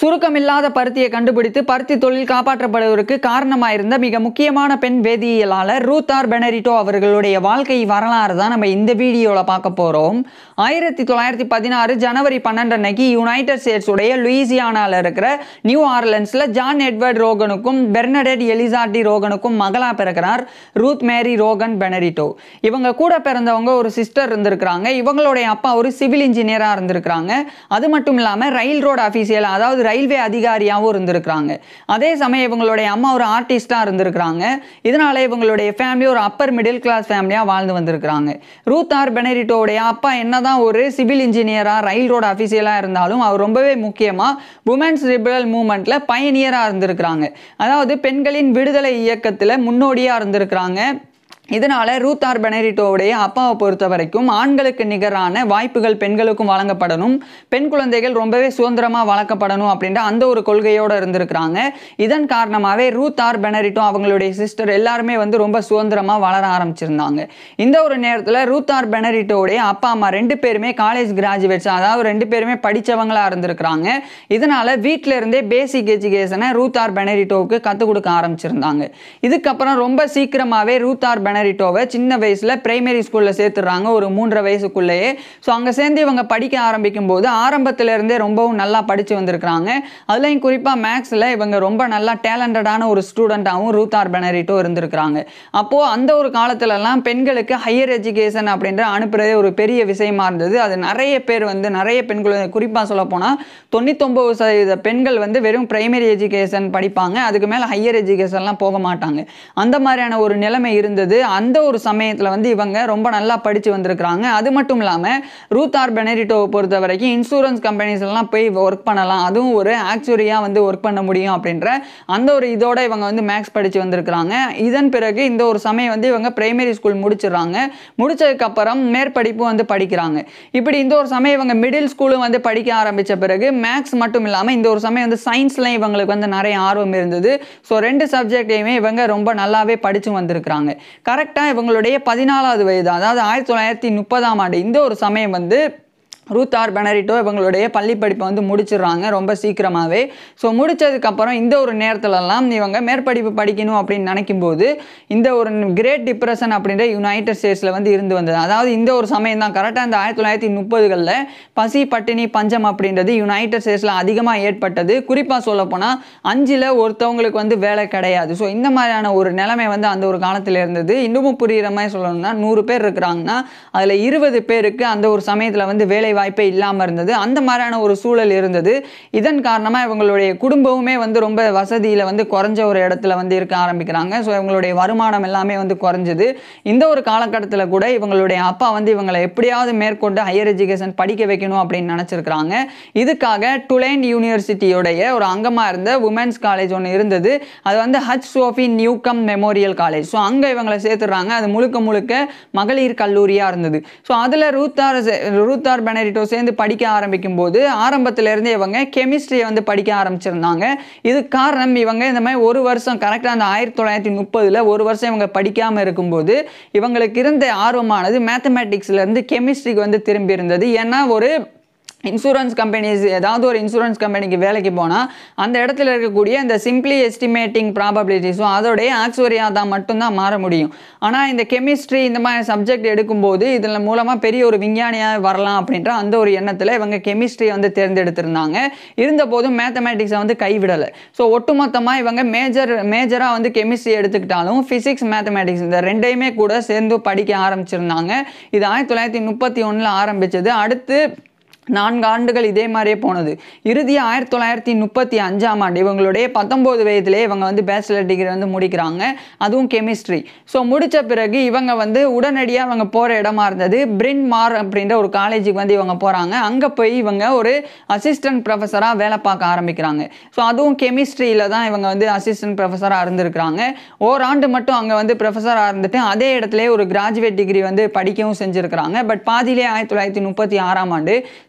சுருக்கமில்லாத பருத்தியை கண்டுபிடித்து பருத்தி தொழில் காப்பாற்றப்படுவதற்கு காரணமாயிருந்த மிக முக்கியமான பெண் வேதியியலாளர் ரூத்தார் பெனரிட்டோ அவர்களுடைய வாழ்க்கை வரலாறு தான் நம்ம இந்த வீடியோவில் பார்க்க போகிறோம் ஆயிரத்தி தொள்ளாயிரத்தி பதினாறு ஜனவரி பன்னெண்டு அன்னைக்கு யுனைடெட் ஸ்டேட்ஸ் உடைய லூயிசியானால இருக்கிற நியூ ஆர்லன்ஸில் ஜான் எட்வர்ட் ரோகனுக்கும் பெர்னடெட் எலிசாட்டி ரோகனுக்கும் மகளா பிறக்கிறார் ரூத் மேரி ரோகன் பெனரிட்டோ இவங்க கூட பிறந்தவங்க ஒரு சிஸ்டர் இருந்திருக்கிறாங்க இவங்களுடைய அப்பா ஒரு சிவில் இன்ஜினியராக இருந்திருக்கிறாங்க அது மட்டும் இல்லாமல் ரயில் ரோடு அஃபீஷியல் அதாவது ரயில்வே அதிகாரியாகவும் இருந்திருக்கிறாங்க அதே சமயம் இவங்களுடைய அம்மா ஒரு ஆர்டிஸ்டாக இருந்திருக்கிறாங்க இதனால இவங்களுடைய ஃபேமிலி ஒரு அப்பர் மிடில் கிளாஸ் ஃபேமிலியாக வாழ்ந்து வந்திருக்கிறாங்க ரூத் ஆர் பெனரிட்டோடைய அப்பா என்னதான் ஒரு சிவில் இன்ஜினியராக ரயில் ரோடு அஃபீஷியலாக இருந்தாலும் அவர் ரொம்பவே முக்கியமாக உமன்ஸ் லிபரல் மூமெண்ட்டில் பயனியராக இருந்திருக்கிறாங்க அதாவது பெண்களின் விடுதலை இயக்கத்தில் முன்னோடியாக இருந்திருக்கிறாங்க இதனால ரூத் ஆர் பெனரிட்டோவுடைய அப்பாவை பொறுத்த வரைக்கும் ஆண்களுக்கு நிகரான வாய்ப்புகள் பெண்களுக்கும் வழங்கப்படணும் பெண் குழந்தைகள் ரொம்பவே சுதந்திரமாக வளர்க்கப்படணும் அப்படின்ற அந்த ஒரு கொள்கையோடு இருந்திருக்கிறாங்க இதன் காரணமாகவே ரூத் ஆர் பெனரிட்டோ அவங்களுடைய சிஸ்டர் எல்லாருமே வந்து ரொம்ப சுதந்திரமாக வளர ஆரம்பிச்சிருந்தாங்க இந்த ஒரு நேரத்தில் ரூத் ஆர் பெனரிட்டோடைய அப்பா அம்மா ரெண்டு பேருமே காலேஜ் கிராஜுவேட்ஸ் அதாவது ரெண்டு பேருமே படித்தவங்களா இருந்திருக்கிறாங்க இதனால வீட்டில இருந்தே பேசிக் எஜுகேஷனை ரூத் ஆர் பெனரிட்டோவுக்கு கற்றுக் கொடுக்க ஆரம்பிச்சிருந்தாங்க இதுக்கப்புறம் ரொம்ப சீக்கிரமாகவே ரூத் ஆர் பெனரிட்டோவை சின்ன வயசில் பிரைமரி ஸ்கூலில் சேர்த்துடுறாங்க ஒரு மூன்றரை வயசுக்குள்ளேயே ஸோ அங்கே சேர்ந்து இவங்க படிக்க ஆரம்பிக்கும் போது ஆரம்பத்துல இருந்தே ரொம்பவும் நல்லா படித்து வந்திருக்கிறாங்க அதுலேயும் குறிப்பாக மேக்ஸில் இவங்க ரொம்ப நல்லா டேலண்டடான ஒரு ஸ்டூடெண்ட்டாகவும் ரூத் ஆர் பெனரிட்டோ இருந்திருக்கிறாங்க அப்போது அந்த ஒரு காலத்துலலாம் பெண்களுக்கு ஹையர் எஜுகேஷன் அப்படின்ற அனுப்புறதே ஒரு பெரிய விஷயமா இருந்தது அது நிறைய பேர் வந்து நிறைய பெண்கள் குறிப்பாக சொல்ல போனால் தொண்ணூத்தொம்பது சதவீத பெண்கள் வந்து வெறும் பிரைமரி எஜுகேஷன் படிப்பாங்க அதுக்கு மேலே ஹையர் எஜுகேஷன்லாம் போக மாட்டாங்க அந்த மாதிரியான ஒரு நிலைமை இருந்தது அந்த ஒரு சமயத்தில் வந்து இவங்க ரொம்ப நல்லா படித்து வந்திருக்கிறாங்க அது மட்டும் இல்லாமல் ரூத் ஆர் பெனரிட்டோவை பொறுத்த வரைக்கும் இன்சூரன்ஸ் கம்பெனிஸ் எல்லாம் போய் ஒர்க் பண்ணலாம் அதுவும் ஒரு ஆக்சுவரியாக வந்து ஒர்க் பண்ண முடியும் அப்படின்ற அந்த ஒரு இதோட இவங்க வந்து மேக்ஸ் படித்து வந்திருக்கிறாங்க இதன் பிறகு இந்த ஒரு சமயம் வந்து இவங்க பிரைமரி ஸ்கூல் முடிச்சிடுறாங்க முடிச்சதுக்கப்புறம் மேற்படிப்பு வந்து படிக்கிறாங்க இப்படி இந்த ஒரு சமயம் இவங்க மிடில் ஸ்கூலும் வந்து படிக்க ஆரம்பித்த பிறகு மேக்ஸ் மட்டும் இல்லாமல் இந்த ஒரு சமயம் வந்து சயின்ஸ்லையும் இவங்களுக்கு வந்து நிறைய ஆர்வம் இருந்தது ஸோ ரெண்டு சப்ஜெக்டையுமே இவங்க ரொம்ப நல்லாவே படித்து வந்திருக்கிறாங்க கரெக்டாக இவங்களுடைய பதினாலாவது வயது அதாவது ஆயிரத்தி தொள்ளாயிரத்தி முப்பதாம் ஆண்டு இந்த ஒரு சமயம் வந்து ரூத் ஆர் பெனரிட்டோ இவங்களுடைய பள்ளி படிப்பை வந்து முடிச்சிடுறாங்க ரொம்ப சீக்கிரமாகவே ஸோ முடிச்சதுக்கப்புறம் இந்த ஒரு நேரத்துலலாம் இவங்க மேற்படிப்பு படிக்கணும் அப்படின்னு நினைக்கும் போது இந்த ஒரு கிரேட் டிப்ரெஷன் அப்படின்ற யுனைடெட் ஸ்டேட்ஸில் வந்து இருந்து வந்தது அதாவது இந்த ஒரு சமயம் தான் கரெக்டாக இந்த ஆயிரத்தி தொள்ளாயிரத்தி முப்பதுகளில் பசி பட்டினி பஞ்சம் அப்படின்றது யுனைடெட் ஸ்டேட்ஸில் அதிகமாக ஏற்பட்டது குறிப்பாக சொல்லப்போனால் அஞ்சில் ஒருத்தவங்களுக்கு வந்து வேலை கிடையாது ஸோ இந்த மாதிரியான ஒரு நிலைமை வந்து அந்த ஒரு காலத்தில் இருந்தது இன்னமும் புரிகிற மாதிரி சொல்லணும்னா நூறு பேர் இருக்கிறாங்கன்னா அதில் இருபது பேருக்கு அந்த ஒரு சமயத்தில் வந்து வேலை வாய்ப்பே இல்லாமல் இருந்தது அந்த மாதிரியான ஒரு சூழல் இருந்தது இதன் காரணமாக இவங்களுடைய குடும்பமுமே வந்து ரொம்ப வசதியில் வந்து குறைஞ்ச ஒரு இடத்துல வந்து இருக்க ஆரம்பிக்கிறாங்க ஸோ இவங்களுடைய வருமானம் எல்லாமே வந்து குறைஞ்சது இந்த ஒரு காலகட்டத்தில் கூட இவங்களுடைய அப்பா வந்து இவங்களை எப்படியாவது மேற்கொண்டு ஹையர் எஜுகேஷன் படிக்க வைக்கணும் அப்படின்னு நினச்சிருக்கிறாங்க இதுக்காக டுலேன் யூனிவர்சிட்டியோடைய ஒரு அங்கமாக இருந்த உமன்ஸ் காலேஜ் ஒன்று இருந்தது அது வந்து H Sophie Newcomb Memorial College so அங்கே இவங்களை சேர்த்துடுறாங்க அது முழுக்க முழுக்க மகளிர் கல்லூரியாக இருந்தது ஸோ அதில் ரூத்தார் ரூத்தார் பெனரிட்டோ சேர்ந்து படிக்க ஆரம்பிக்கும் போது ஆரம்பத்திலேருந்தே இவங்க கெமிஸ்ட்ரியை வந்து படிக்க ஆரம்பிச்சிருந்தாங்க இது காரணம் இவங்க இந்த மாதிரி ஒரு வருஷம் கரெக்டாக அந்த ஆயிரத்தி தொள்ளாயிரத்தி முப்பதில் ஒரு வருஷம் இவங்க படிக்காமல் இருக்கும்போது இவங்களுக்கு இருந்த ஆர்வமானது மேத்தமேட்டிக்ஸ்லேருந்து கெமிஸ்ட்ரிக்கு வந்து திரும்பி இருந்தது ஏன்னா ஒரு இன்சூரன்ஸ் கம்பெனிஸ் ஏதாவது ஒரு இன்சூரன்ஸ் கம்பெனிக்கு வேலைக்கு போனால் அந்த இடத்துல இருக்கக்கூடிய இந்த சிம்பிளி எஸ்டிமேட்டிங் ப்ராபபிலிட்டிஸும் அதோடைய ஆக்சுவரியாக தான் மட்டும்தான் மாற முடியும் ஆனால் இந்த கெமிஸ்ட்ரி இந்த மாதிரி சப்ஜெக்ட் எடுக்கும்போது இதில் மூலமாக பெரிய ஒரு விஞ்ஞானியாக வரலாம் அப்படின்ற அந்த ஒரு எண்ணத்தில் இவங்க கெமிஸ்ட்ரியை வந்து தேர்ந்தெடுத்திருந்தாங்க இருந்தபோதும் மேத்தமேட்டிக்ஸை வந்து கைவிடலை ஸோ ஒட்டுமொத்தமாக இவங்க மேஜர் மேஜராக வந்து கெமிஸ்ட்ரி எடுத்துக்கிட்டாலும் ஃபிசிக்ஸ் மேத்தமேட்டிக்ஸ் இந்த ரெண்டையுமே கூட சேர்ந்து படிக்க ஆரம்பிச்சிருந்தாங்க இது ஆயிரத்தி தொள்ளாயிரத்தி முப்பத்தி ஒன்றில் ஆரம்பித்தது அடுத்து நான்கு ஆண்டுகள் இதே மாதிரியே போனது இறுதியாக ஆயிரத்தி தொள்ளாயிரத்தி முப்பத்தி அஞ்சாம் ஆண்டு இவங்களுடைய பத்தொம்போது வயதிலே இவங்க வந்து பேச்சுலர் டிகிரி வந்து முடிக்கிறாங்க அதுவும் கெமிஸ்ட்ரி ஸோ முடித்த பிறகு இவங்க வந்து உடனடியாக இவங்க போகிற இடமா இருந்தது பிரின் மார் அப்படின்ற ஒரு காலேஜுக்கு வந்து இவங்க போகிறாங்க அங்கே போய் இவங்க ஒரு அசிஸ்டன்ட் ப்ரொஃபஸராக வேலை பார்க்க ஆரம்பிக்கிறாங்க ஸோ அதுவும் கெமிஸ்ட்ரியில் தான் இவங்க வந்து அசிஸ்டன்ட் ப்ரொஃபஸராக இருந்திருக்கிறாங்க ஓராண்டு மட்டும் அங்கே வந்து ப்ரொஃபஸராக இருந்துட்டு அதே இடத்துல ஒரு கிராஜுவேட் டிகிரி வந்து படிக்கவும் செஞ்சுருக்கிறாங்க பட் பாதியிலே ஆயிரத்தி தொள்ளாயிரத்தி முப்பத்தி ஆறாம் ஆண்டு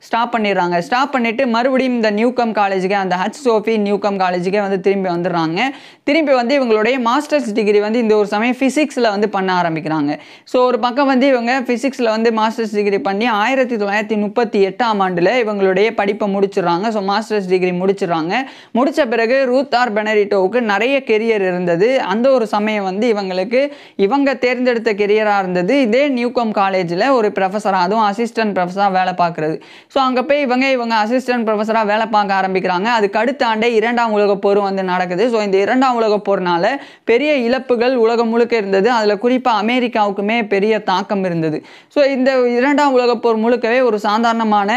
ஸ்டாப் பண்ணிடுறாங்க ஸ்டாப் பண்ணிட்டு மறுபடியும் இந்த நியூகம் காலேஜுக்கு அந்த ஹச் சோஃபி நியூகம் காலேஜுக்கே வந்து திரும்பி வந்துடுறாங்க திரும்பி வந்து இவங்களுடைய மாஸ்டர்ஸ் டிகிரி வந்து இந்த ஒரு சமயம் ஃபிசிக்ஸில் வந்து பண்ண ஆரம்பிக்கிறாங்க ஸோ ஒரு பக்கம் வந்து இவங்க ஃபிசிக்ஸில் வந்து மாஸ்டர்ஸ் டிகிரி பண்ணி ஆயிரத்தி தொள்ளாயிரத்தி முப்பத்தி எட்டாம் ஆண்டில் இவங்களுடைய படிப்பை முடிச்சிடுறாங்க ஸோ மாஸ்டர்ஸ் டிகிரி முடிச்சிடுறாங்க முடிச்ச பிறகு ரூத் ஆர் பெனரிட்டோவுக்கு நிறைய கெரியர் இருந்தது அந்த ஒரு சமயம் வந்து இவங்களுக்கு இவங்க தேர்ந்தெடுத்த கெரியராக இருந்தது இதே நியூகாம் காலேஜில் ஒரு ப்ரொஃபஸராக அதுவும் அசிஸ்டன்ட் ப்ரொஃபஸராக வேலை பார்க்குறது ஸோ அங்கே போய் இவங்க இவங்க அசிஸ்டன்ட் ப்ரொஃபஸராக வேலை பார்க்க ஆரம்பிக்கிறாங்க அதுக்கு அடுத்த ஆண்டே இரண்டாம் உலகப் போர் வந்து நடக்குது ஸோ இந்த இரண்டாம் உலகப் போர்னால பெரிய இழப்புகள் உலகம் முழுக்க இருந்தது அதில் குறிப்பாக அமெரிக்காவுக்குமே பெரிய தாக்கம் இருந்தது ஸோ இந்த இரண்டாம் உலகப் போர் முழுக்கவே ஒரு சாதாரணமான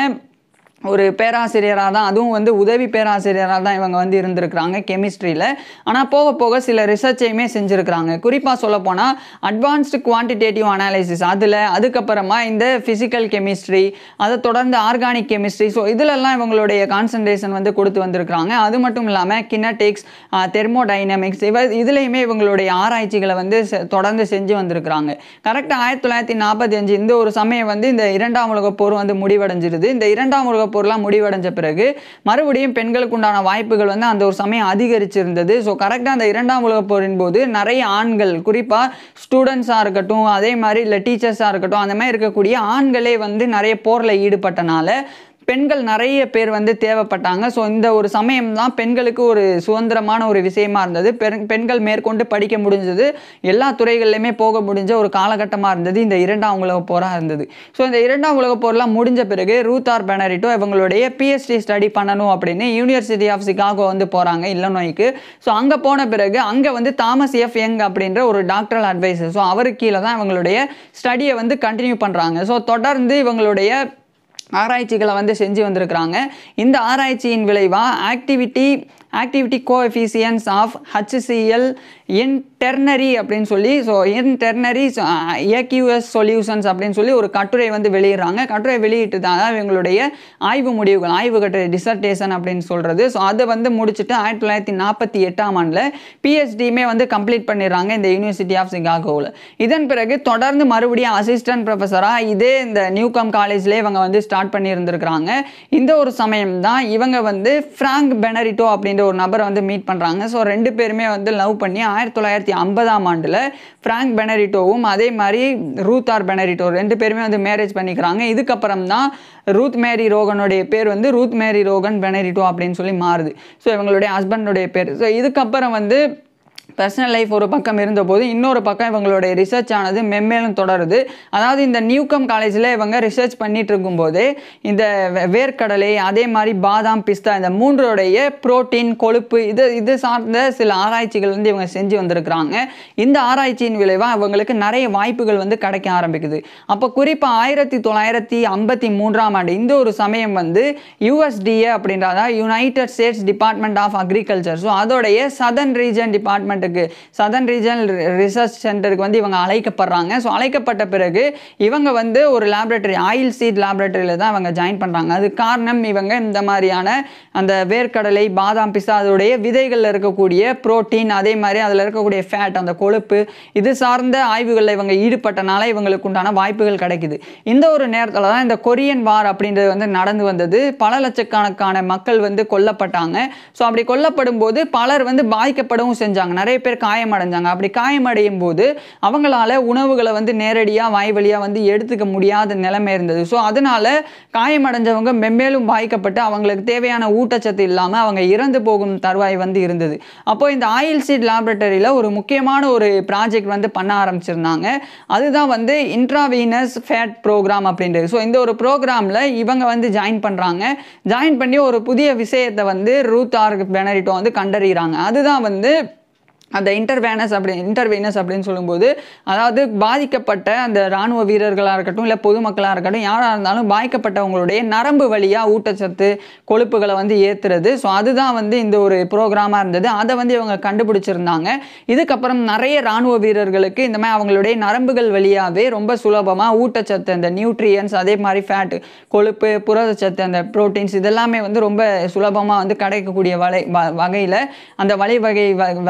ஒரு பேராசிரியராக தான் அதுவும் வந்து உதவி பேராசிரியராக தான் இவங்க வந்து இருந்திருக்கிறாங்க கெமிஸ்ட்ரியில் ஆனால் போக போக சில ரிசர்ச்சையுமே செஞ்சுருக்கிறாங்க குறிப்பாக சொல்லப்போனால் அட்வான்ஸ்டு குவான்டிடேட்டிவ் அனாலிசிஸ் அதில் அதுக்கப்புறமா இந்த ஃபிசிக்கல் கெமிஸ்ட்ரி அதை தொடர்ந்து ஆர்கானிக் கெமிஸ்ட்ரி ஸோ இதிலெல்லாம் இவங்களுடைய கான்சன்ட்ரேஷன் வந்து கொடுத்து வந்திருக்கிறாங்க அது மட்டும் இல்லாமல் கினட்டிக்ஸ் தெர்மோடைனமிக்ஸ் இவ இதுலேயுமே இவங்களுடைய ஆராய்ச்சிகளை வந்து செ- தொடர்ந்து செஞ்சு வந்திருக்கிறாங்க கரெக்டாக ஆயிரத்தி தொள்ளாயிரத்தி நாற்பத்தி அஞ்சு இந்த ஒரு சமயம் வந்து இந்த இரண்டாம் உலகப் போர் வந்து முடிவடைஞ்சிருது இந்த இரண்டாம் உலகப் போர்லாம் முடிவடைஞ்ச பிறகு மறுபடியும் பெண்களுக்கு உண்டான வாய்ப்புகள் வந்து அந்த ஒரு சமயம் அதிகரிச்சிருந்தது ஸோ கரெக்டாக அந்த இரண்டாம் உலகப் போரின் போது நிறைய ஆண்கள் குறிப்பாக ஸ்டூடெண்ட்ஸாக இருக்கட்டும் அதே மாதிரி இல்லை டீச்சர்ஸாக இருக்கட்டும் அந்த மாதிரி இருக்கக்கூடிய ஆண்களே வந்து நிறைய போரில் ஈடுபட்டனால பெண்கள் நிறைய பேர் வந்து தேவைப்பட்டாங்க ஸோ இந்த ஒரு சமயம் தான் பெண்களுக்கு ஒரு சுதந்திரமான ஒரு விஷயமா இருந்தது பெண் பெண்கள் மேற்கொண்டு படிக்க முடிஞ்சது எல்லா துறைகள்லையுமே போக முடிஞ்ச ஒரு காலகட்டமாக இருந்தது இந்த இரண்டாம் உலகப் போராக இருந்தது ஸோ இந்த இரண்டாம் உலகப் போர்லாம் முடிஞ்ச பிறகு ரூத் ஆர் பெனரிட்டோ இவங்களுடைய பிஹெச்டி ஸ்டடி பண்ணணும் அப்படின்னு யூனிவர்சிட்டி ஆஃப் சிகாகோ வந்து போகிறாங்க இல்லனோய்க்கு ஸோ அங்கே போன பிறகு அங்கே வந்து தாமஸ் எஃப் யங் அப்படின்ற ஒரு டாக்டரல் அட்வைசர் ஸோ அவருக்கு கீழே தான் இவங்களுடைய ஸ்டடியை வந்து கண்டினியூ பண்ணுறாங்க ஸோ தொடர்ந்து இவங்களுடைய ஆராய்ச்சிகளை வந்து செஞ்சு வந்திருக்கிறாங்க இந்த ஆராய்ச்சியின் விளைவாக activity activity coefficients of HCl in ternary அப்படின்னு சொல்லி so in ternary aqueous solutions அப்படின்னு சொல்லி ஒரு கட்டுரை வந்து வெளியிடுறாங்க கட்டுரை வெளியிட்டு தான் இவங்களுடைய ஆய்வு முடிவுகள் ஆய்வு கட்டுரை டிசர்டேஷன் அப்படின்னு சொல்கிறது ஸோ அதை வந்து முடிச்சுட்டு ஆயிரத்தி தொள்ளாயிரத்தி நாற்பத்தி எட்டாம் ஆண்டில் பிஹெச்டியுமே வந்து கம்ப்ளீட் பண்ணிடுறாங்க இந்த யூனிவர்சிட்டி ஆஃப் சிகாகோவில் இதன் பிறகு தொடர்ந்து மறுபடியும் அசிஸ்டன்ட் ப்ரொஃபஸராக இதே இந்த நியூகாம் காலேஜ்லேயே இவங்க வந்து ஸ்டார்ட் பண்ணி இருந்திருக்கிறாங்க இந்த ஒரு சமயம் தான் இவங்க வந்து ஃப்ராங்க் பெனரிட்டோ அப்படின்ற ஒரு நபரை வந்து மீட் பண்ணுறாங்க ஸோ ரெண்டு பேருமே வந்து லவ் பண்ணி ஆயிரத்தி தொள்ளாயிரத்தி ஐம்பதாம் ஆண்டில் ஃப்ராங்க் பெனரிட்டோவும் அதே மாதிரி ரூத் ஆர் பெனரிட்டோ ரெண்டு பேருமே வந்து மேரேஜ் பண்ணிக்கிறாங்க இதுக்கப்புறம் தான் ரூத் மேரி ரோகனுடைய பேர் வந்து ரூத் மேரி ரோகன் பெனரிட்டோ அப்படின்னு சொல்லி மாறுது ஸோ இவங்களுடைய ஹஸ்பண்டுடைய பேர் ஸோ இதுக்கப்புறம் வந்து பர்சனல் லைஃப் ஒரு பக்கம் இருந்தபோது இன்னொரு பக்கம் இவங்களுடைய ரிசர்ச் ஆனது மென்மேலும் தொடருது அதாவது இந்த நியூகம் காலேஜில் இவங்க ரிசர்ச் பண்ணிட்டு இருக்கும்போதே இந்த வே- வேர்க்கடலை அதே மாதிரி பாதாம் பிஸ்தா இந்த மூன்றோடைய புரோட்டீன் கொழுப்பு இது இது சார்ந்த சில ஆராய்ச்சிகள் வந்து இவங்க செஞ்சு வந்திருக்கிறாங்க இந்த ஆராய்ச்சியின் விளைவாக இவங்களுக்கு நிறைய வாய்ப்புகள் வந்து கிடைக்க ஆரம்பிக்குது அப்போ குறிப்பாக ஆயிரத்தி தொள்ளாயிரத்தி ஐம்பத்தி மூன்றாம் ஆண்டு இந்த ஒரு சமயம் வந்து யூஎஸ்டிஏ அப்படின்றதா United States Department of Agriculture so அதோடைய சதர்ன் ரீஜன் டிபார்ட்மெண்ட்டுக்கு சதர்ன் ரீஜன் ரிசர்ச் சென்டருக்கு வந்து இவங்க அழைக்கப்படுறாங்க ஸோ அழைக்கப்பட்ட பிறகு இவங்க வந்து ஒரு லேபரேட்டரி ஆயில் சீட் லேபரேட்டரியில் தான் இவங்க ஜாயின் பண்ணுறாங்க அது காரணம் இவங்க இந்த மாதிரியான அந்த வேர்க்கடலை பாதாம் பிஸ்தா அதோடைய விதைகளில் இருக்கக்கூடிய புரோட்டீன் அதே மாதிரி அதில் இருக்கக்கூடிய ஃபேட் அந்த கொழுப்பு இது சார்ந்த ஆய்வுகளில் இவங்க ஈடுபட்டனால இவங்களுக்கு உண்டான வாய்ப்புகள் கிடைக்குது இந்த ஒரு நேரத்தில் தான் இந்த கொரியன் வார் அப்படின்றது வந்து நடந்து வந்தது பல லட்சக்கணக்கான மக்கள் வந்து கொல்லப்பட்டாங்க ஸோ அப்படி கொல்லப்படும் போது பலர் வந்து பாதிக்கப்படவும் செஞ்சாங்க நிறைய பேர் காயமடைஞ்சாங்க அப்படி காயமடையும் போது அவங்களால உணவுகளை வந்து நேரடியாக வாய் வழியாக வந்து எடுத்துக்க முடியாத நிலைமை இருந்தது ஸோ அதனால காயமடைஞ்சவங்க மென்மேலும் பாதிக்கப்பட்டு அவங்களுக்கு தேவையான ஊட்டச்சத்து இல்லாமல் அவங்க இறந்து போகும் தருவாய் வந்து இருந்தது அப்போ இந்த ஆயில் சீட் லேபரேட்டரியில் ஒரு முக்கியமான ஒரு ப்ராஜெக்ட் வந்து பண்ண ஆரம்பிச்சிருந்தாங்க அதுதான் வந்து இன்ட்ராவீனஸ் ஃபேட் ப்ரோக்ராம் அப்படின்றது ஸோ இந்த ஒரு ப்ரோக்ராமில் இவங்க வந்து ஜாயின் பண்ணுறாங்க ஜாயின் பண்ணி ஒரு புதிய விஷயத்தை வந்து ரூத் ஆர் பெனரிட்டோ வந்து கண்டறிகிறாங்க அதுதான் வந்து அந்த இன்டர்வேனஸ் அப்படி இன்டர்வேனஸ் அப்படின்னு சொல்லும்போது அதாவது பாதிக்கப்பட்ட அந்த இராணுவ வீரர்களாக இருக்கட்டும் இல்லை பொதுமக்களாக இருக்கட்டும் யாராக இருந்தாலும் பாதிக்கப்பட்டவங்களுடைய நரம்பு வழியாக ஊட்டச்சத்து கொழுப்புகளை வந்து ஏற்றுறது ஸோ அதுதான் வந்து இந்த ஒரு ப்ரோக்ராமாக இருந்தது அதை வந்து இவங்க கண்டுபிடிச்சிருந்தாங்க இதுக்கப்புறம் நிறைய இராணுவ வீரர்களுக்கு இந்த மாதிரி அவங்களுடைய நரம்புகள் வழியாகவே ரொம்ப சுலபமாக ஊட்டச்சத்து அந்த நியூட்ரியன்ஸ் அதே மாதிரி ஃபேட் கொழுப்பு புரதச்சத்து அந்த ப்ரோட்டீன்ஸ் இதெல்லாமே வந்து ரொம்ப சுலபமாக வந்து கிடைக்கக்கூடிய வலை வகையில் அந்த வழிவகை வ- வ- விதி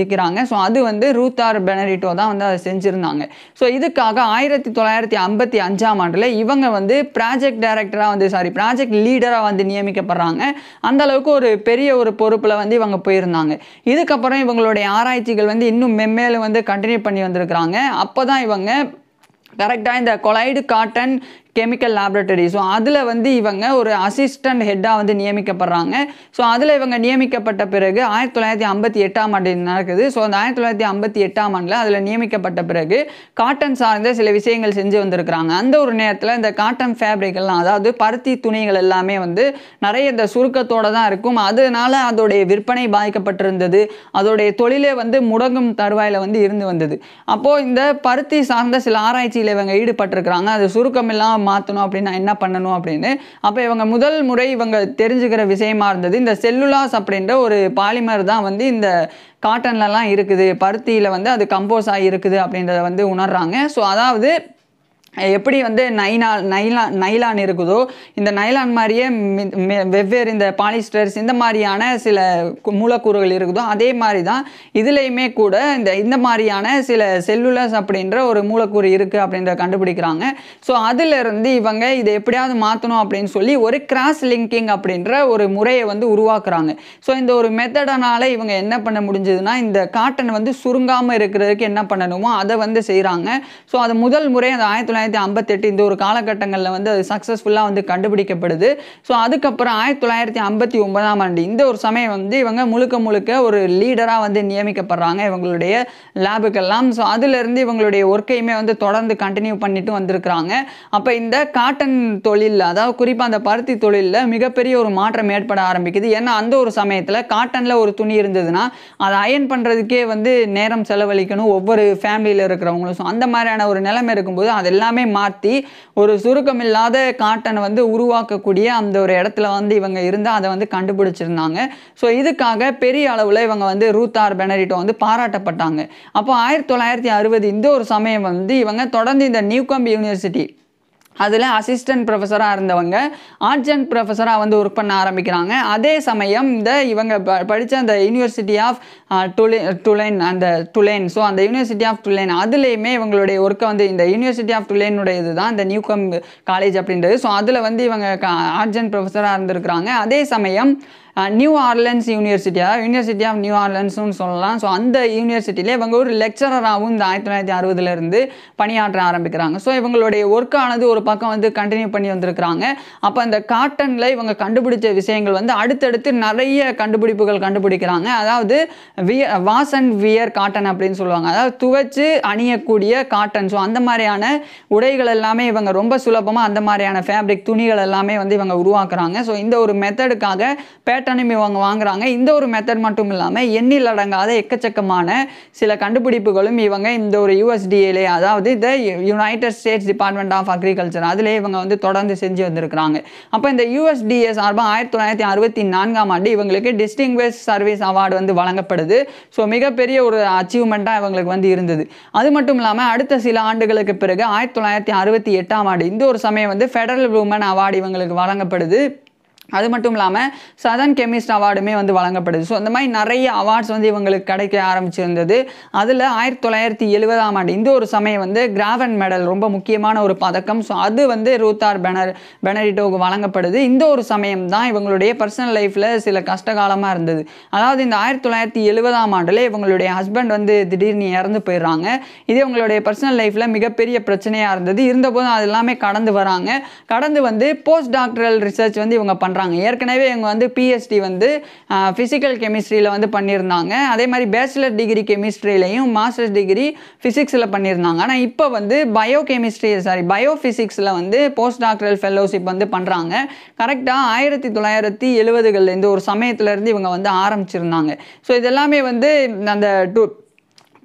நியமிக்கிறாங்க ஸோ அது வந்து ரூத்தார் பெனரிட்டோ தான் வந்து அதை செஞ்சுருந்தாங்க ஸோ இதுக்காக ஆயிரத்தி தொள்ளாயிரத்தி ஐம்பத்தி அஞ்சாம் ஆண்டில் இவங்க வந்து ப்ராஜெக்ட் டைரக்டராக வந்து சாரி ப்ராஜெக்ட் லீடராக வந்து நியமிக்கப்படுறாங்க அந்த அளவுக்கு ஒரு பெரிய ஒரு பொறுப்பில் வந்து இவங்க போயிருந்தாங்க இதுக்கப்புறம் இவங்களுடைய ஆராய்ச்சிகள் வந்து இன்னும் மென்மேலும் வந்து கண்டினியூ பண்ணி வந்திருக்கிறாங்க அப்போ தான் இவங்க கரெக்டாக இந்த கொலைடு காட்டன் கெமிக்கல் லேபரட்டரி ஸோ அதில் வந்து இவங்க ஒரு அசிஸ்டன்ட் ஹெட்டாக வந்து நியமிக்கப்படுறாங்க ஸோ அதில் இவங்க நியமிக்கப்பட்ட பிறகு ஆயிரத்தி தொள்ளாயிரத்தி ஐம்பத்தி எட்டாம் ஆண்டு இது நடக்குது ஸோ அந்த ஆயிரத்தி தொள்ளாயிரத்தி ஐம்பத்தி எட்டாம் ஆண்டில் அதில் நியமிக்கப்பட்ட பிறகு காட்டன் சார்ந்த சில விஷயங்கள் செஞ்சு வந்திருக்கிறாங்க அந்த ஒரு நேரத்தில் இந்த காட்டன் ஃபேப்ரிக்கெல்லாம் அதாவது பருத்தி துணிகள் எல்லாமே வந்து நிறைய இந்த சுருக்கத்தோடு தான் இருக்கும் அதனால அதோடைய விற்பனை பாதிக்கப்பட்டிருந்தது அதோடைய தொழிலே வந்து முடங்கும் தருவாயில் வந்து இருந்து வந்தது அப்போது இந்த பருத்தி சார்ந்த சில ஆராய்ச்சியில் இவங்க ஈடுபட்டிருக்கிறாங்க அது சுருக்கம் எல்லாம் மாற்றணும் அப்படின்னா என்ன பண்ணணும் அப்படின்னு அப்போ இவங்க முதல் முறை இவங்க தெரிஞ்சுக்கிற விஷயமா இருந்தது இந்த செல்லுலாஸ் அப்படின்ற ஒரு பாலிமர் தான் வந்து இந்த காட்டன்லலாம் இருக்குது பருத்தியில் வந்து அது கம்போஸ் ஆகி இருக்குது அப்படின்றத வந்து உணர்றாங்க ஸோ அதாவது எப்படி வந்து நைனா நைலான் நைலான் இருக்குதோ இந்த நைலான் மாதிரியே மி- மெ- வெவ்வேறு இந்த பாலிஸ்டர்ஸ் இந்த மாதிரியான சில கு- மூலக்கூறுகள் இருக்குதோ அதே மாதிரி தான் இதுலேயுமே கூட இந்த இந்த மாதிரியான சில செல்லுலஸ் அப்படின்ற ஒரு மூலக்கூறு இருக்குது அப்படின்றத கண்டுபிடிக்கிறாங்க ஸோ அதிலிருந்து இவங்க இதை எப்படியாவது மாற்றணும் அப்படின்னு சொல்லி ஒரு கிராஸ் லிங்கிங் அப்படின்ற ஒரு முறையை வந்து உருவாக்குறாங்க ஸோ இந்த ஒரு மெத்தடனால இவங்க என்ன பண்ண முடிஞ்சதுன்னா இந்த காட்டன் வந்து சுருங்காமல் இருக்கிறதுக்கு என்ன பண்ணணுமோ அதை வந்து செய்கிறாங்க ஸோ அது முதல் முறை அந்த ஆயிரத்தி தொள்ளாயிரத்தி ஐம்பத்தெட்டு இந்த ஒரு காலகட்டங்களில் வந்து அது சக்ஸஸ்ஃபுல்லாக வந்து கண்டுபிடிக்கப்படுது ஸோ அதுக்கப்புறம் ஆயிரத்தி தொள்ளாயிரத்தி ஐம்பத்தி ஒன்பதாம் ஆண்டு இந்த ஒரு சமயம் வந்து இவங்க முழுக்க முழுக்க ஒரு லீடராக வந்து நியமிக்கப்படுறாங்க இவங்களுடைய லேபுக்கெல்லாம் ஸோ அதுலேருந்து இவங்களுடைய ஒர்க்கையுமே வந்து தொடர்ந்து கண்டினியூ பண்ணிட்டு வந்திருக்கிறாங்க அப்போ இந்த காட்டன் தொழிலில் அதாவது குறிப்பாக அந்த பருத்தி தொழிலில் மிகப்பெரிய ஒரு மாற்றம் ஏற்பட ஆரம்பிக்குது ஏன்னா அந்த ஒரு சமயத்தில் காட்டனில் ஒரு துணி இருந்ததுன்னா அதை அயன் பண்ணுறதுக்கே வந்து நேரம் செலவழிக்கணும் ஒவ்வொரு ஃபேமிலியில் இருக்கிறவங்களும் ஸோ அந்த மாதிரியான ஒரு நிலைமை இருக்கும்போது அது எல்லாமே மாற்றி ஒரு சுருக்கம் இல்லாத காட்டனை வந்து உருவாக்கக்கூடிய அந்த ஒரு இடத்துல வந்து இவங்க இருந்து அதை வந்து கண்டுபிடிச்சிருந்தாங்க ஸோ இதுக்காக பெரிய அளவில் இவங்க வந்து ரூத்தார் பெனரிட்டோ வந்து பாராட்டப்பட்டாங்க அப்போ ஆயிரத்தி தொள்ளாயிரத்தி அறுபது இந்த ஒரு சமயம் வந்து இவங்க தொடர்ந்து இந்த நியூகாம்ப் யூனிவர்சிட்டி அதில் அசிஸ்டன்ட் ப்ரொஃபஸராக இருந்தவங்க ஆர்ஜென்ட் ப்ரொஃபஸராக வந்து ஒர்க் பண்ண ஆரம்பிக்கிறாங்க அதே சமயம் இந்த இவங்க ப படித்த அந்த யூனிவர்சிட்டி ஆஃப் டுலே டுலைன் அந்த டுலைன் ஸோ அந்த யூனிவர்சிட்டி ஆஃப் டுலைன் அதுலேயுமே இவங்களுடைய ஒர்க்கை வந்து இந்த யூனிவர்சிட்டி ஆஃப் டுலைனுடைய இதுதான் இந்த நியூகம் காலேஜ் அப்படின்றது ஸோ அதில் வந்து இவங்க ஆர்ஜென்ட் ப்ரொஃபஸராக இருந்திருக்கிறாங்க அதே சமயம் அஹ், நியூ ஆர்லன்ஸ் யூனிவர்சிட்டியா யூனிவர்சிட்டி ஆஃப் நியூ ஆர்லன்ஸ்னு சொல்லலாம் ஸோ அந்த யூனிவர்சிட்டியில் இவங்க ஒரு லெக்சரராகவும் இந்த ஆயிரத்தி தொள்ளாயிரத்தி அறுபதுல இருந்து பணியாற்ற ஆரம்பிக்கிறாங்க ஸோ இவங்களுடைய ஒர்க்கானது ஒரு பக்கம் வந்து கண்டினியூ பண்ணி வந்திருக்கிறாங்க அப்போ அந்த காட்டனில் இவங்க கண்டுபிடிச்ச விஷயங்கள் வந்து அடுத்தடுத்து நிறைய கண்டுபிடிப்புகள் கண்டுபிடிக்கிறாங்க அதாவது விய வாஸ் அண்ட் வியர் காட்டன் அப்படின்னு சொல்லுவாங்க அதாவது துவைச்சு அணியக்கூடிய காட்டன் ஸோ அந்த மாதிரியான உடைகள் எல்லாமே இவங்க ரொம்ப சுலபமாக அந்த மாதிரியான ஃபேப்ரிக் துணிகள் எல்லாமே வந்து இவங்க உருவாக்குறாங்க ஸோ இந்த ஒரு மெத்தடுக்காக பேட்டர்னும் இவங்க வாங்குறாங்க இந்த ஒரு மெத்தட் மட்டும் இல்லாமல் எண்ணில் அடங்காத எக்கச்சக்கமான சில கண்டுபிடிப்புகளும் இவங்க இந்த ஒரு யூஎஸ்டிஏலே அதாவது இந்த United States Department of Agriculture அதிலே இவங்க வந்து தொடர்ந்து செஞ்சு வந்திருக்கிறாங்க அப்போ இந்த யூஎஸ்டிஏ சார்பாக ஆயிரத்தி தொள்ளாயிரத்தி அறுபத்தி நான்காம் ஆண்டு இவங்களுக்கு டிஸ்டிங்விஷ் சர்வீஸ் அவார்டு வந்து வழங்கப்படுது ஸோ மிகப்பெரிய ஒரு அச்சீவ்மெண்ட்டாக இவங்களுக்கு வந்து இருந்தது அது மட்டும் இல்லாமல் அடுத்த சில ஆண்டுகளுக்கு பிறகு ஆயிரத்தி தொள்ளாயிரத்தி அறுபத்தி எட்டாம் ஆண்டு இந்த ஒரு சமயம் வந்து ஃபெடரல் உமன் அவார்டு இவங்களுக்கு வழங்கப்படுது அது மட்டும் இல்லாமல் சதன் கெமிஸ்ட் அவார்டுமே வந்து வழங்கப்படுது ஸோ அந்த மாதிரி நிறைய அவார்ட்ஸ் வந்து இவங்களுக்கு கிடைக்க ஆரம்பிச்சிருந்தது அதில் ஆயிரத்தி தொள்ளாயிரத்தி எழுபதாம் ஆண்டு இந்த ஒரு சமயம் வந்து கிராவன் மெடல் ரொம்ப முக்கியமான ஒரு பதக்கம் ஸோ அது வந்து ரூத்தார் பெனர் பெனரிட்டோவுக்கு வழங்கப்படுது இந்த ஒரு சமயம் தான் இவங்களுடைய பர்சனல் லைஃப்பில் சில கஷ்டகாலமாக இருந்தது அதாவது இந்த ஆயிரத்தி தொள்ளாயிரத்தி எழுபதாம் ஆண்டில் இவங்களுடைய ஹஸ்பண்ட் வந்து திடீர்னு இறந்து போயிடுறாங்க இது இவங்களுடைய பர்சனல் லைஃப்பில் மிகப்பெரிய பிரச்சனையாக இருந்தது இருந்தபோதும் அது எல்லாமே கடந்து வராங்க கடந்து வந்து போஸ்ட் டாக்டரல் ரிசர்ச் வந்து இவங்க பண்ணுறாங்க ஏற்கனவே இவங்க வந்து பிஎஸ்டி வந்து ஃபிசிக்கல் கெமிஸ்ட்ரியில் வந்து பண்ணியிருந்தாங்க அதே மாதிரி பேச்சுலர் டிகிரி கெமிஸ்ட்ரியிலையும் மாஸ்டர்ஸ் டிகிரி ஃபிசிக்ஸில் பண்ணியிருந்தாங்க ஆனால் இப்போ வந்து பயோ கெமிஸ்ட்ரி சாரி பயோ ஃபிசிக்ஸில் வந்து போஸ்ட் டாக்டரல் ஃபெல்லோஷிப் வந்து பண்ணுறாங்க கரெக்டாக ஆயிரத்தி தொள்ளாயிரத்தி எழுபதுகளில் இந்த ஒரு சமயத்துலேருந்து இவங்க வந்து ஆரம்பிச்சிருந்தாங்க ஸோ இதெல்லாமே வந்து அந்த டூ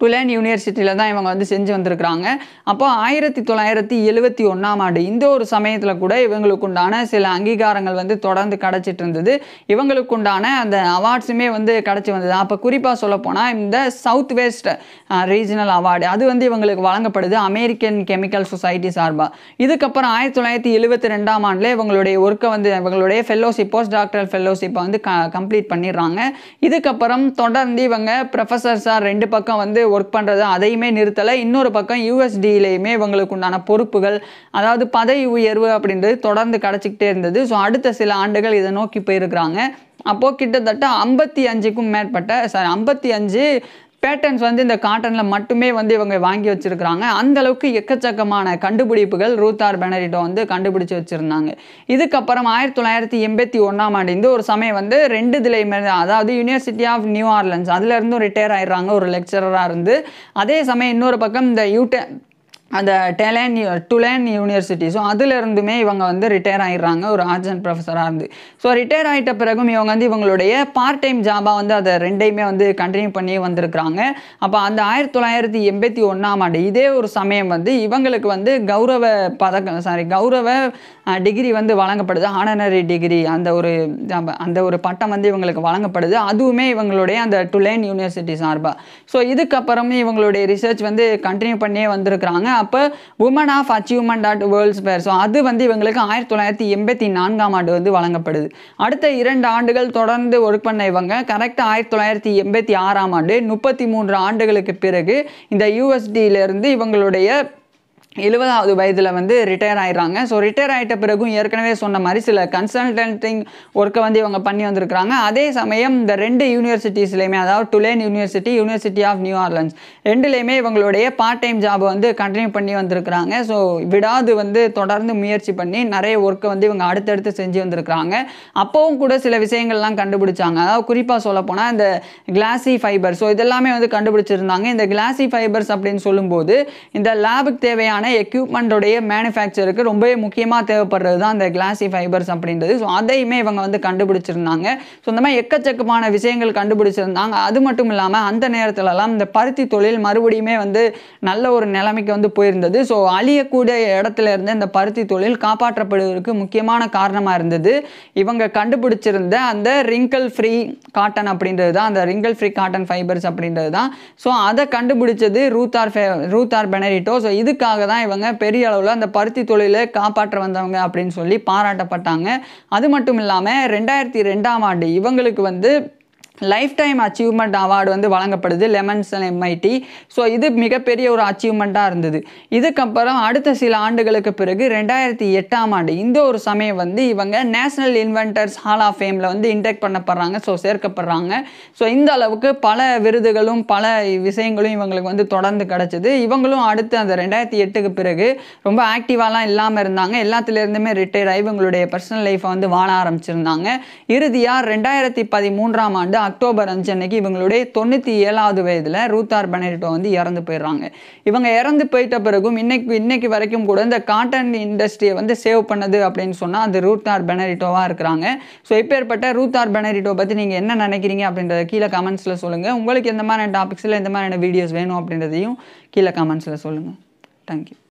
டுலேன் யூனிவர்சிட்டியில் தான் இவங்க வந்து செஞ்சு வந்திருக்கிறாங்க அப்போ ஆயிரத்தி தொள்ளாயிரத்தி எழுவத்தி ஒன்றாம் ஆண்டு இந்த ஒரு சமயத்தில் கூட இவங்களுக்கு உண்டான சில அங்கீகாரங்கள் வந்து தொடர்ந்து கிடச்சிட்டு இருந்தது இவங்களுக்கு உண்டான அந்த அவார்ட்ஸுமே வந்து கிடச்சி வந்தது அப்போ குறிப்பாக சொல்லப்போனால் இந்த சவுத் வெஸ்ட் ரீஜனல் அவார்டு அது வந்து இவங்களுக்கு வழங்கப்படுது அமெரிக்கன் கெமிக்கல் சொசைட்டி சார்பாக இதுக்கப்புறம் ஆயிரத்தி தொள்ளாயிரத்தி எழுபத்தி ரெண்டாம் ஆண்டில் இவங்களுடைய ஒர்க்கை வந்து இவங்களுடைய ஃபெல்லோஷிப் போஸ்ட் டாக்டரல் ஃபெல்லோஷிப்பை வந்து க கம்ப்ளீட் பண்ணிடுறாங்க இதுக்கப்புறம் தொடர்ந்து இவங்க ப்ரொஃபஸர்ஸாக ரெண்டு பக்கம் வந்து ஒர்க் பண்ணுறது அதையுமே நிறுத்தலை இன்னொரு பக்கம் யூஎஸ்டியிலையுமே இவங்களுக்கு உண்டான பொறுப்புகள் அதாவது பதவி உயர்வு அப்படின்றது தொடர்ந்து கிடச்சிக்கிட்டே இருந்தது ஸோ அடுத்த சில ஆண்டுகள் இதை நோக்கி போயிருக்கிறாங்க அப்போது கிட்டத்தட்ட ஐம்பத்தி அஞ்சுக்கும் மேற்பட்ட சாரி ஐம்பத்தி அஞ்சு பேட்டர்ன்ஸ் வந்து இந்த காட்டனில் மட்டுமே வந்து இவங்க வாங்கி வச்சுருக்கிறாங்க அந்த அளவுக்கு எக்கச்சக்கமான கண்டுபிடிப்புகள் ரூத்தார் பெனரிட்டோ வந்து கண்டுபிடிச்சு வச்சுருந்தாங்க இதுக்கப்புறம் ஆயிரத்தி தொள்ளாயிரத்தி எண்பத்தி ஒன்றாம் ஆண்டு இந்த ஒரு சமயம் வந்து ரெண்டு இதுலையுமே அதாவது யூனிவர்சிட்டி ஆஃப் நியூ ஆர்லன்ஸ் அதுலேருந்தும் ரிட்டையர் ஆயிடுறாங்க ஒரு லெக்சரராக இருந்து அதே சமயம் இன்னொரு பக்கம் இந்த யூடே அந்த டெலேன் டுலேன் யூனிவர்சிட்டி ஸோ அதுலேருந்துமே இவங்க வந்து ரிட்டையர் ஆகிடுறாங்க ஒரு ஆர்ட்ஸ் ப்ரொஃபஸராக இருந்து ஸோ ரிட்டையர் ஆகிட்ட பிறகும் இவங்க வந்து இவங்களுடைய பார்ட் டைம் ஜாபாக வந்து அதை ரெண்டையுமே வந்து கண்டினியூ பண்ணி வந்திருக்கிறாங்க அப்போ அந்த ஆயிரத்தி தொள்ளாயிரத்தி எண்பத்தி ஒன்றாம் ஆண்டு இதே ஒரு சமயம் வந்து இவங்களுக்கு வந்து கௌரவ பதக்கம் சாரி கௌரவ டிகிரி வந்து வழங்கப்படுது ஆனனரி டிகிரி அந்த ஒரு அந்த ஒரு பட்டம் வந்து இவங்களுக்கு வழங்கப்படுது அதுவுமே இவங்களுடைய அந்த டுலேன் யூனிவர்சிட்டி சார்பாக ஸோ இதுக்கப்புறமே இவங்களுடைய ரிசர்ச் வந்து கண்டினியூ பண்ணியே வந்திருக்கிறாங்க அப்போ woman of achievement at world's fair so அது வந்து இவங்களுக்கு ஆயிரத்தி தொள்ளாயிரத்தி எண்பத்தி நான்காம் ஆண்டு வந்து வழங்கப்படுது அடுத்த இரண்டு ஆண்டுகள் தொடர்ந்து ஒர்க் பண்ண இவங்க கரெக்டாக ஆயிரத்தி தொள்ளாயிரத்தி எண்பத்தி ஆறாம் ஆண்டு முப்பத்தி மூன்று ஆண்டுகளுக்கு பிறகு இந்த யூஎஸ்டியிலேருந்து இவங்களுடைய எழுபதாவது வயதில் வந்து ரிட்டையர் ஆயிடுறாங்க ஸோ ரிட்டையர் ஆகிட்ட பிறகும் ஏற்கனவே சொன்ன மாதிரி சில கன்சல்டன்டிங் ஒர்க்கை வந்து இவங்க பண்ணி வந்திருக்கிறாங்க அதே சமயம் இந்த ரெண்டு யூனிவர்சிட்டிஸ்லையுமே அதாவது Tulane university university of New Orleans ரெண்டுலேயுமே இவங்களுடைய பார்ட் டைம் ஜாபை வந்து கண்டினியூ பண்ணி வந்திருக்கிறாங்க ஸோ விடாது வந்து தொடர்ந்து முயற்சி பண்ணி நிறைய ஒர்க்கை வந்து இவங்க அடுத்தடுத்து செஞ்சு வந்திருக்கிறாங்க அப்போவும் கூட சில விஷயங்கள்லாம் கண்டுபிடிச்சாங்க அதாவது குறிப்பாக சொல்லப்போனால் இந்த கிளாசி ஃபைபர் ஸோ இதெல்லாமே வந்து கண்டுபிடிச்சிருந்தாங்க இந்த கிளாசி ஃபைபர்ஸ் அப்படின்னு சொல்லும்போது இந்த லேபுக்கு தேவையான தேவையான எக்யூப்மெண்ட்டோடைய மேனுஃபேக்சருக்கு ரொம்பவே முக்கியமாக தேவைப்படுறது தான் அந்த கிளாசி ஃபைபர்ஸ் அப்படின்றது ஸோ அதையுமே இவங்க வந்து கண்டுபிடிச்சிருந்தாங்க ஸோ இந்த மாதிரி எக்கச்சக்கமான விஷயங்கள் கண்டுபிடிச்சிருந்தாங்க அது மட்டும் இல்லாமல் அந்த நேரத்துலலாம் இந்த பருத்தி தொழில் மறுபடியுமே வந்து நல்ல ஒரு நிலைமைக்கு வந்து போயிருந்தது ஸோ அழியக்கூடிய இடத்துல இருந்து இந்த பருத்தி தொழில் காப்பாற்றப்படுவதற்கு முக்கியமான காரணமாக இருந்தது இவங்க கண்டுபிடிச்சிருந்த அந்த ரிங்கிள் ஃப்ரீ காட்டன் அப்படின்றது தான் அந்த ரிங்கிள் ஃப்ரீ காட்டன் ஃபைபர்ஸ் அப்படின்றது தான் ஸோ அதை கண்டுபிடிச்சது ரூத்தார் ஃபே ரூத்தார் பெனரிட்டோ ஸோ இதுக்காக தான் தான் இவங்க பெரிய அளவில் அந்த பருத்தி தொழிலை காப்பாற்ற வந்தவங்க அப்படின்னு சொல்லி பாராட்டப்பட்டாங்க அது மட்டும் இல்லாமல் ரெண்டாயிரத்தி ரெண்டாம் ஆண்டு இவங்களுக்கு வந்து லைஃப் டைம் அச்சீவ்மெண்ட் அவார்டு வந்து வழங்கப்படுது லெமன்ஸ் எம்ஐடி ஸோ இது மிகப்பெரிய ஒரு அச்சீவ்மெண்ட்டாக இருந்தது இதுக்கப்புறம் அடுத்த சில ஆண்டுகளுக்கு பிறகு ரெண்டாயிரத்தி எட்டாம் ஆண்டு இந்த ஒரு சமயம் வந்து இவங்க நேஷனல் இன்வென்டர்ஸ் ஹால் ஆஃப் ஃபேமில் வந்து இன்டெக்ட் பண்ணப்படுறாங்க ஸோ சேர்க்கப்படுறாங்க ஸோ இந்த அளவுக்கு பல விருதுகளும் பல விஷயங்களும் இவங்களுக்கு வந்து தொடர்ந்து கிடச்சிது இவங்களும் அடுத்து அந்த ரெண்டாயிரத்தி எட்டுக்கு பிறகு ரொம்ப ஆக்டிவாலாம் இல்லாமல் இருந்தாங்க எல்லாத்துலேருந்துமே ரிட்டையர் ஆகி இவங்களுடைய பர்சனல் லைஃப்பை வந்து வாழ ஆரம்பிச்சிருந்தாங்க இறுதியாக ரெண்டாயிரத்தி பதிமூன்றாம் ஆண்டு அக்டோபர் அஞ்சு அன்னைக்கு இவங்களுடைய தொண்ணூற்றி ஏழாவது வயதில் ரூத்தார் பெனரிட்டோ வந்து இறந்து போயிடுறாங்க இவங்க இறந்து போயிட்ட பிறகும் இன்னைக்கு இன்னைக்கு வரைக்கும் கூட இந்த காட்டன் இண்டஸ்ட்ரியை வந்து சேவ் பண்ணது அப்படின்னு சொன்னால் அது ரூத்தார் பெனரிட்டோவாக இருக்கிறாங்க ஸோ இப்பேற்பட்ட ரூத்தார் பெனரிட்டோ பற்றி நீங்கள் என்ன நினைக்கிறீங்க அப்படின்றத கீழே கமெண்ட்ஸில் சொல்லுங்கள் உங்களுக்கு எந்த மாதிரியான டாபிக்ஸில் எந்த மாதிரியான வீடியோஸ் வேணும் அப்படின்றதையும் கீழே கமெண்ட்ஸில் சொல்லுங்கள் தேங்க்யூ